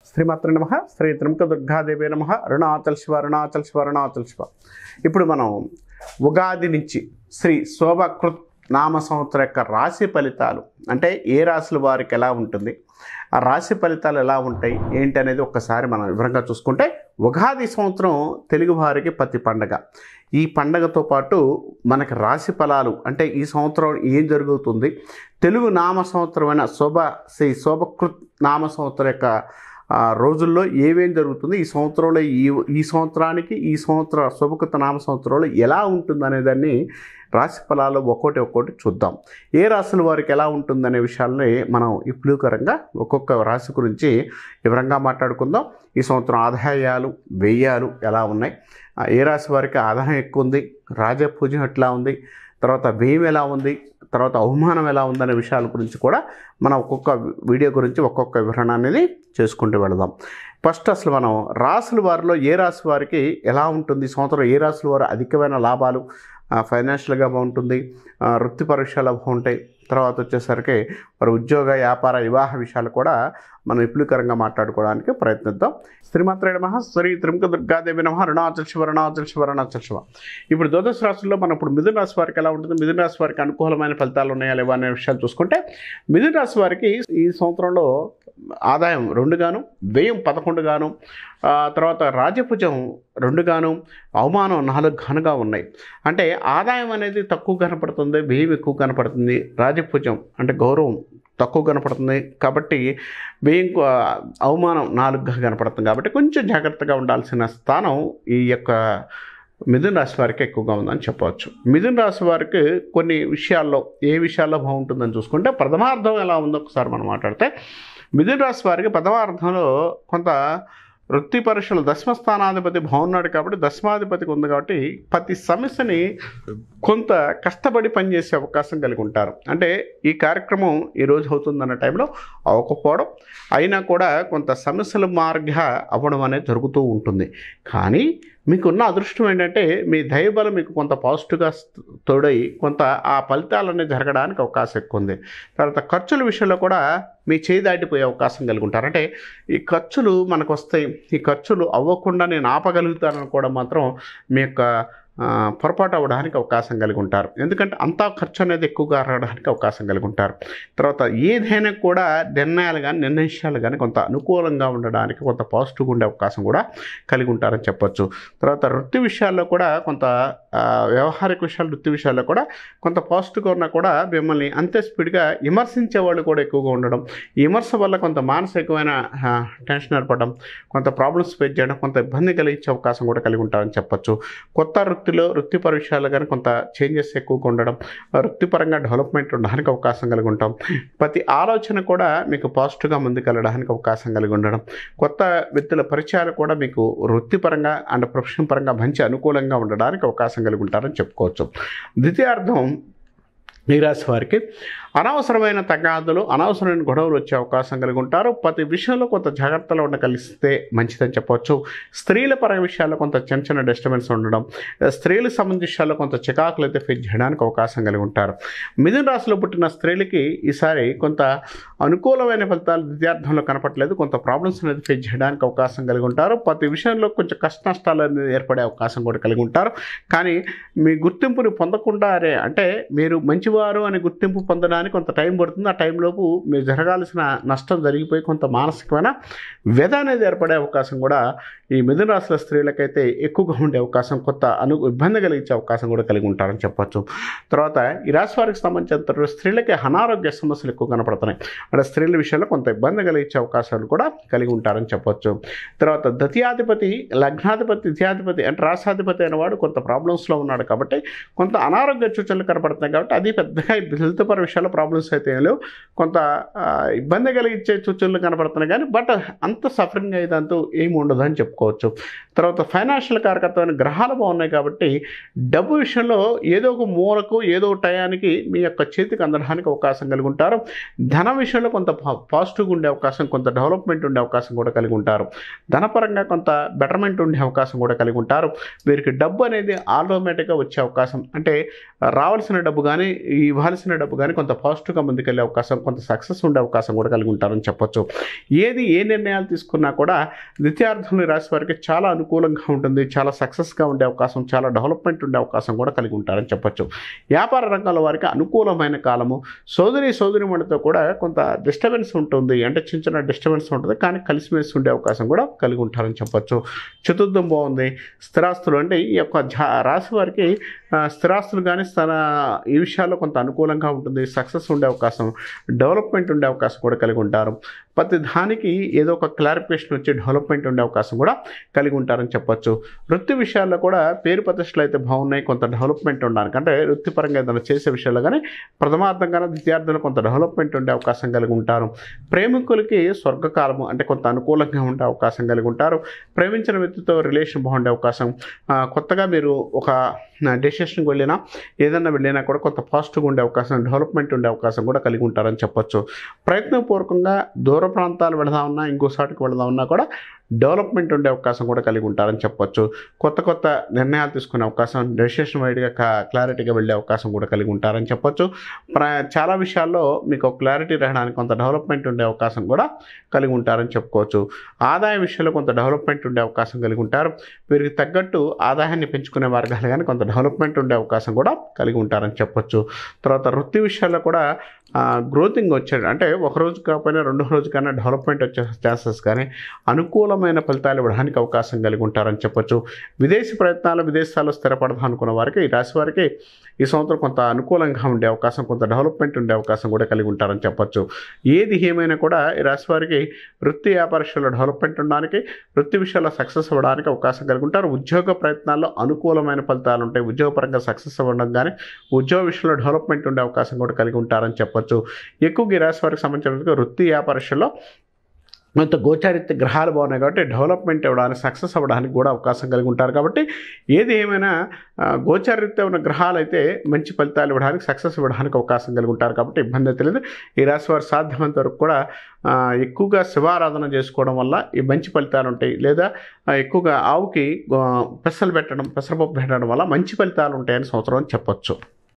శ్రీమాత్ర నమ శ్రీ త్రిముఖ దుర్గాదేవి నమ అరుణాచల్ శివ అరుణాచల్ శివ అరుణాచల్ శివ ఇప్పుడు మనం ఉగాది నుంచి శ్రీ శోభకృత్ నామ సంవత్సరం యొక్క రాశి ఫలితాలు అంటే ఏ రాశుల వారికి ఎలా ఉంటుంది ఆ రాశి ఫలితాలు ఎలా ఉంటాయి ఏంటి అనేది ఒక్కసారి మనం వివరంగా చూసుకుంటే ఉగాది సంవత్సరం తెలుగు వారికి ప్రతి పండగ ఈ పండగతో పాటు మనకి రాశి ఫలాలు అంటే ఈ సంవత్సరం ఏం జరుగుతుంది తెలుగు నామ సంవత్సరమైన శోభ శ్రీ శోభకృత్ నామ సంవత్సరం యొక్క ఆ, రోజుల్లో ఏమేం జరుగుతుంది ఈ సంవత్సరంలో ఈ ఈ సంవత్సరానికి ఈ సంవత్సర శుభకృత నామ సంవత్సరంలో ఎలా ఉంటుంది అనేదాన్ని రాశి ఫలాలు ఒక్కోటి ఒక్కోటి చూద్దాం ఏ రాశుల వారికి ఎలా ఉంటుందనే విషయాల్ని మనం ఇప్పుడుకరంగా ఒక్కొక్క రాశి గురించి వివరంగా మాట్లాడుకుందాం ఈ సంవత్సరం ఆదాయాలు వ్యయాలు ఎలా ఉన్నాయి ఆ, ఏ రాశి వారికి ఆదాయం ఎక్కువ ఉంది రాజపూజ ఎట్లా ఉంది తర్వాత వ్యయం ఎలా ఉంది తర్వాత అవమానం ఎలా ఉందనే విషయాల గురించి కూడా మనం ఒక్కొక్క వీడియో గురించి ఒక్కొక్క వివరణ అనేది చేసుకుంటూ వెళదాం ఫస్ట్ అసలు మనం రాసుల వారిలో ఏ రాశి వారికి ఎలా ఉంటుంది ఈ సంవత్సరం ఏ రాశుల వారు అధికమైన లాభాలు ఆ, ఫైనాన్షియల్గా బాగుంటుంది ఆ, వృత్తిపర విషయాలు బాగుంటాయి తర్వాత వచ్చేసరికి మరి ఉద్యోగ వ్యాపార వివాహ విషయాలు కూడా మనం విపులీకరంగా మాట్లాడుకోవడానికి ప్రయత్నిద్దాం శ్రీమాత్రే నమ శ్రీ త్రిముఖ దుర్గాదేవి నమ అరుణాచల్ శివ అరుణాచల్ శివ అరుణాచల్ శివ ఇప్పుడు ద్వాదశ రాశుల్లో మనం ఇప్పుడు మిథున రాశి వారికి ఎలా ఉంటుంది మిథున రాశి వారికి అనుకూలమైన ఫలితాలు ఉన్నాయా లేవా అనే విషయాలు చూసుకుంటే మిథున రాశి వారికి ఈ సంవత్సరంలో ఆదాయం రెండు గాను వ్యయం పదకొండు గాను ఆ, తర్వాత రాజభుజం రెండు గాను అవమానం నాలుగు గానుగా ఉన్నాయి అంటే ఆదాయం అనేది తక్కువ కనపడుతుంది వ్యయం ఎక్కువ కనపడుతుంది రాజభుజం అంటే గౌరవం తక్కువ కనపడుతుంది కాబట్టి వ్యయం కు- అవమానం నాలుగుగా కనపడుతుంది కాబట్టి కొంచెం జాగ్రత్తగా ఉండాల్సిన స్థానం ఈ యొక్క మిథున రాశి వారికి ఎక్కువగా ఉందని చెప్పవచ్చు మిథున రాశి వారికి కొన్ని విషయాల్లో ఏ విషయాల్లో బాగుంటుందని చూసుకుంటే ప్రథమార్థం ఎలా ఉందో ఒకసారి మనం మాట్లాడితే మిథున రాశి వారికి ప్రథమార్థంలో కొంత వృత్తి పరీక్షలు దశమ స్థానాధిపతి బాగున్నాడు కాబట్టి దశమాధిపతికి ఉంది కాబట్టి ప్రతి సమస్యని కొంత కష్టపడి పనిచేసే అవకాశం కలిగి ఉంటారు అంటే ఈ కార్యక్రమం ఈ రోజు అవుతుందన్న టైంలో అవ్వకపోవడం అయినా కూడా కొంత సమస్యల మార్గ అవ్వడం అనేది జరుగుతూ ఉంటుంది కానీ మీకున్న అదృష్టం ఏంటంటే మీ దైవబలం మీకు కొంత పాజిటివ్గా తోడై కొంత ఆ ఫలితాలు అనేది జరగడానికి అవకాశం ఎక్కువ ఉంది తర్వాత ఖర్చుల విషయంలో కూడా మీ చేయి దాటిపోయే అవకాశం కలిగి ఉంటారు అంటే ఈ ఖర్చులు మనకు వస్తాయి ఈ ఖర్చులు అవ్వకుండా నేను ఆపగలుగుతానని కూడా మాత్రం మీ యొక్క ఆ, పొరపాటు అవ్వడానికి అవకాశం కలిగి ఉంటారు ఎందుకంటే అంతా ఖర్చు అనేది ఎక్కువగా రావడానికి అవకాశం కలిగి ఉంటారు తర్వాత ఏదైనా కూడా నిర్ణయాలు కానీ నిర్ణయాలు కానీ కొంత అనుకూలంగా ఉండడానికి కొంత పాజిటివ్గా ఉండే అవకాశం కూడా కలిగి ఉంటారని చెప్పొచ్చు తర్వాత వృత్తి విషయాల్లో కూడా కొంత ఆ, వ్యవహారిక విషయాలు వృత్తి విషయాల్లో కూడా కొంత పాజిటివ్గా ఉన్నా కూడా మిమ్మల్ని అంతే స్పీడ్గా విమర్శించే వాళ్ళు కూడా ఎక్కువగా ఉండడం ఈ విమర్శ వల్ల కొంత మానసికమైన ఆ, టెన్షన్ ఏర్పడడం కొంత ప్రాబ్లమ్స్ ఫేస్ చేయడం కొంత ఇబ్బంది కలిగించే అవకాశం కూడా కలిగి ఉంటారని చెప్పొచ్చు కొత్త వృత్తిలో వృత్తిపర విషయాలు కానీ కొంత చేంజెస్ ఎక్కువగా ఉండడం ఆ, వృత్తిపరంగా డెవలప్మెంట్ ఉండడానికి అవకాశం కలిగి ఉంటాం ప్రతి ఆలోచన కూడా మీకు పాజిటివ్గా ముందుకెళ్ళడానికి అవకాశం కలిగి ఉండడం కొత్త వ్యక్తుల పరిచయాలు కూడా మీకు వృత్తిపరంగా అండ్ ప్రొఫెషన్ పరంగా మంచి అనుకూలంగా ఉండడానికి అవకాశం కలిగి ఉంటారని చెప్పుకోవచ్చు ద్వితీయార్థం ఈ రాశి వారికి అనవసరమైన తగాదులు అనవసరమైన గొడవలు వచ్చే అవకాశం కలిగి ఉంటారు ప్రతి విషయంలో కొంత జాగ్రత్తలో ఉండగలిస్తే మంచిదని చెప్పవచ్చు స్త్రీల పర విషయాల్లో కొంత చిన్న చిన్న డిస్టర్బెన్స్ ఉండడం స్త్రీలకు సంబంధించిన విషయాల్లో కొంత చికాకులు అయితే ఫేస్ చేయడానికి అవకాశం కలిగి ఉంటారు మిథున రాశిలో పుట్టిన స్త్రీలకి ఈసారి కొంత అనుకూలమైన ఫలితాలు విద్యార్థంలో కనపట్లేదు కొంత ప్రాబ్లమ్స్ అనేది ఫేస్ చేయడానికి అవకాశం కలిగి ఉంటారు ప్రతి విషయంలో కొంచెం కష్ట నష్టాలు అనేది ఏర్పడే అవకాశం కూడా కలిగి ఉంటారు కానీ మీ గుర్తింపుని పొందకుండారే అంటే మీరు మంచివారు అనే గుర్తింపు పొందడానికి కొంత టైం పడుతుంది ఆ టైంలోపు మీరు జరగాల్సిన నష్టం జరిగిపోయి కొంత మానసికమైన వ్యధ అనేది ఏర్పడే అవకాశం కూడా ఈ మిథున రాశుల స్త్రీలకైతే ఎక్కువగా ఉండే అవకాశం కొత్త అను ఇబ్బంది కలిగించే అవకాశం కూడా కలిగి ఉంటారని చెప్పొచ్చు తర్వాత ఈ రాశి వారికి సంబంధించిన స్త్రీలకి అనారోగ్య సమస్యలు ఎక్కువ కనపడుతున్నాయి అంటే స్త్రీల విషయంలో కొంత ఇబ్బంది కలిగించే అవకాశాలు కూడా కలిగి ఉంటారని చెప్పొచ్చు తర్వాత ద్వితీయాధిపతి లగ్నాధిపతి ద్వితీయాధిపతి అంటే రాసాధిపతి అనేవాడు కొంత ప్రాబ్లమ్స్లో ఉన్నాడు కాబట్టి కొంత అనారోగ్య సూచనలు కనపడుతున్నాయి కాబట్టి అది పెద్దగా హెల్త్ పర విషయాల్లో ప్రాబ్లమ్స్ అయితే ఏం లేవు కొంత ఆ, ఇబ్బంది కలిగించే సూచనలు కనపడుతున్నాయి కానీ బట్ అంత సఫరింగ్ అయితే అంటూ ఏమి ఉండదు అని చెప్పుకోవచ్చు తర్వాత ఫైనాన్షియల్ కారకత్వమైన గ్రహాలు బాగున్నాయి కాబట్టి డబ్బు విషయంలో ఏదో ఒక మూలకు ఏదో ఒక టయానికి మీ యొక్క చేతికి అందడానికి అవకాశం కలిగి ఉంటారు ధన విషయంలో కొంత పా- పాజిటివ్గా ఉండే అవకాశం కొంత డెవలప్మెంట్ ఉండే అవకాశం కూడా కలిగి ఉంటారు ధనపరంగా కొంత బెటర్మెంట్ ఉండే అవకాశం కూడా కలిగి ఉంటారు వీరికి డబ్బు అనేది ఆటోమేటిక్గా వచ్చే అవకాశం అంటే రావాల్సిన డబ్బు కానీ ఇవ్వాల్సిన డబ్బు కానీ కొంత పాజిటివ్గా ముందుకెళ్ళే అవకాశం కొంత సక్సెస్ ఉండే అవకాశం కూడా కలిగి ఉంటారని చెప్పొచ్చు ఏది ఏ నిర్ణయాలు తీసుకున్నా కూడా ద్వితీయార్థంలో ఈ రాశి వారికి చాలా అనుకూలంగా ఉంటుంది చాలా సక్సెస్గా ఉండే అవకాశం చాలా డెవలప్మెంట్ ఉండే అవకాశం కూడా కలిగి ఉంటారని చెప్పొచ్చు వ్యాపార రంగంలో వారికి అనుకూలమైన కాలము సోదరి సోదరి మనతో కూడా కొంత డిస్టర్బెన్స్ ఉంటుంది అంటే చిన్న చిన్న డిస్టర్బెన్స్ ఉంటుంది కానీ కలిసిమెలిసి ఉండే అవకాశం కూడా కలిగి ఉంటారని చెప్పొచ్చు చతుర్థం బాగుంది స్థిరాస్తులు అంటే ఈ యొక్క జా రాశి వారికి ఆ, స్థిరాస్తులు కానీ స్థన ఈ విషయాల్లో కొంత అనుకూలంగా ఉంటుంది సక్సెస్ ఉండే అవకాశం డెవలప్మెంట్ ఉండే అవకాశం కూడా కలిగి ఉంటారు ప్రతి దానికి ఏదో ఒక క్లారిఫికేషన్ వచ్చి డెవలప్మెంట్ ఉండే అవకాశం కూడా కలిగి ఉంటారని చెప్పొచ్చు వృత్తి విషయాల్లో కూడా పేరు ప్రతిష్టలు అయితే బాగున్నాయి కొంత డెవలప్మెంట్ ఉండడానికి అంటే వృత్తిపరంగా ఏదైనా చేసే విషయాల్లో కానీ ప్రథమార్థంగానే ద్వితీయార్థంలో కొంత డెవలప్మెంట్ ఉండే అవకాశం కలిగి ఉంటారు ప్రేమికులకి స్వర్గకాలము అంటే కొంత అనుకూలంగా ఉండే అవకాశం కలిగి ఉంటారు ప్రేమించిన వ్యక్తితో రిలేషన్ బాగుండే అవకాశం ఆ, కొత్తగా మీరు ఒక డెసిషన్కి వెళ్ళినా ఏదైనా వెళ్ళినా కూడా కొంత పాజిటివ్గా ఉండే అవకాశం డెవలప్మెంట్ ఉండే అవకాశం కూడా కలిగి ఉంటారని చెప్పొచ్చు ప్రయత్నపూర్వకంగా దూర ప్రాంతాలు వెళదామన్నా ఇంకోసాటికి వెళదామన్నా కూడా డెవలప్మెంట్ ఉండే అవకాశం కూడా కలిగి ఉంటారని చెప్పొచ్చు కొత్త కొత్త నిర్ణయాలు తీసుకునే అవకాశం డెసిషన్ వైడ్గా క్లారిటీగా వెళ్ళే అవకాశం కూడా కలిగి ఉంటారని చెప్పొచ్చు ప్ర చాలా విషయాల్లో మీకు క్లారిటీ రావడానికి కొంత డెవలప్మెంట్ ఉండే అవకాశం కూడా కలిగి ఉంటారని చెప్పుకోవచ్చు ఆదాయ విషయంలో కొంత డెవలప్మెంట్ ఉండే అవకాశం కలిగి ఉంటారు వీరికి తగ్గట్టు ఆదాయాన్ని పెంచుకునే మార్గాలు కానీ కొంత డెవలప్మెంట్ ఉండే అవకాశం కూడా కలిగి ఉంటారని చెప్పొచ్చు తర్వాత వృత్తి విషయాల్లో కూడా గ్రోతింగ్ వచ్చాడు అంటే ఒక రోజు కాకపోయినా రెండో రోజు కన్నా డెవలప్మెంట్ వచ్చే ఛాన్సెస్ కానీ అనుకూలమైన ఫలితాలు ఇవ్వడానికి అవకాశం కలిగి ఉంటారని చెప్పొచ్చు విదేశీ ప్రయత్నాలు విదేశాల్లో స్థిరపడదాం అనుకున్న వారికి ఈ రాశి వారికి ఈ సంవత్సరం కొంత అనుకూలంగా ఉండే అవకాశం కొంత డెవలప్మెంట్ ఉండే అవకాశం కూడా కలిగి ఉంటారని చెప్పొచ్చు ఏది ఏమైనా కూడా ఈ రాశి వారికి వృత్తి వ్యాపార విషయాల్లో డెవలప్మెంట్ ఉండడానికి వృత్తి విషయాల్లో సక్సెస్ అవ్వడానికి అవకాశం కలిగి ఉంటారు ఉద్యోగ ప్రయత్నాల్లో అనుకూలమైన ఫలితాలు ఉంటాయి ఉద్యోగపరంగా సక్సెస్ అవ్వడం కానీ ఉద్యోగ విషయంలో డెవలప్మెంట్ ఉండే అవకాశం కూడా కలిగి ఉంటారని చెప్పొచ్చు ఎక్కువగా ఈ రాశి వారికి సంబంధించిన వృత్తి వ్యాపార విషయంలో కొంత గోచారిత్య గ్రహాలు బాగున్నాయి కాబట్టి డెవలప్మెంట్ ఇవ్వడానికి సక్సెస్ అవ్వడానికి కూడా అవకాశం కలిగి ఉంటారు కాబట్టి ఏది ఏమైనా ఆ, గోచారిత్య ఉన్న గ్రహాలు అయితే మంచి ఫలితాలు ఇవ్వడానికి సక్సెస్ ఇవ్వడానికి అవకాశం కలిగి ఉంటారు కాబట్టి ఇబ్బంది అయితే లేదు ఈ రాశి వారు సాధ్యమైనంత వరకు కూడా ఆ, ఎక్కువగా శివారాధన చేసుకోవడం వల్ల ఈ మంచి ఫలితాలు ఉంటాయి లేదా ఆ, ఎక్కువగా ఆవుకి ఆ, పెసలు పెట్టడం పెసరపప్పు పెట్టడం వల్ల మంచి ఫలితాలు ఉంటాయని సంవత్సరం చెప్పొచ్చు